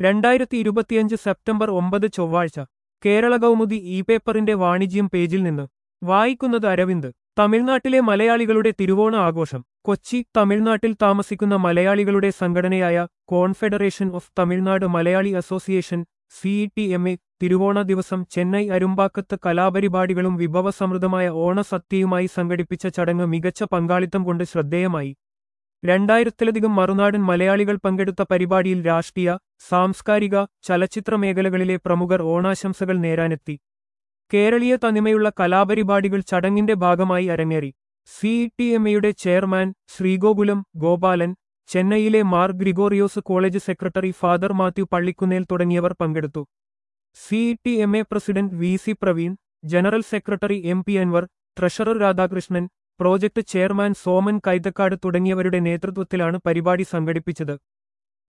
രണ്ടായിരത്തി ഇരുപത്തിയഞ്ച് സെപ്റ്റംബർ ഒമ്പത് ചൊവ്വാഴ്ച കേരള കൗമുദി ഇ പേപ്പറിന്റെ വാണിജ്യം പേജിൽ നിന്ന് വായിക്കുന്നത് അരവിന്ദ് തമിഴ്നാട്ടിലെ മലയാളികളുടെ തിരുവോണ ആഘോഷം കൊച്ചി തമിഴ്നാട്ടിൽ താമസിക്കുന്ന മലയാളികളുടെ സംഘടനയായ Confederation of Tamil Nadu Malayali Association CE M A തിരുവോണ ദിവസം ചെന്നൈ അരുമ്പാക്കത്ത് കലാപരിപാടികളും വിഭവസമൃദ്ധമായ ഓണസദ്യയുമായി സംഘടിപ്പിച്ച ചടങ്ങ് മികച്ച പങ്കാളിത്തം കൊണ്ട് ശ്രദ്ധേയമായി രണ്ടായിരത്തിലധികം മറുനാടൻ മലയാളികൾ പങ്കെടുത്ത പരിപാടിയിൽ രാഷ്ട്രീയ സാംസ്കാരിക ചലച്ചിത്ര മേഖലകളിലെ പ്രമുഖർ ഓണാശംസകൾ നേരാനെത്തി കേരളീയ തനിമയുള്ള കലാപരിപാടികൾ ചടങ്ങിന്റെ ഭാഗമായി അരങ്ങേറി സിഇ എം എയുടെ ചെയർമാൻ ശ്രീഗോകുലം ഗോപാലൻ ചെന്നൈയിലെ Mar Gregorios college secretary father Mathew Pallikkunnel തുടങ്ങിയവർ പങ്കെടുത്തു CE M A president V C Praveen general secretary M P Anwar treasurer Radhakrishnan project chairman Soman Kaithakkad തുടങ്ങിയവരുടെ നേതൃത്വത്തിലാണ് പരിപാടി സംഘടിപ്പിച്ചത്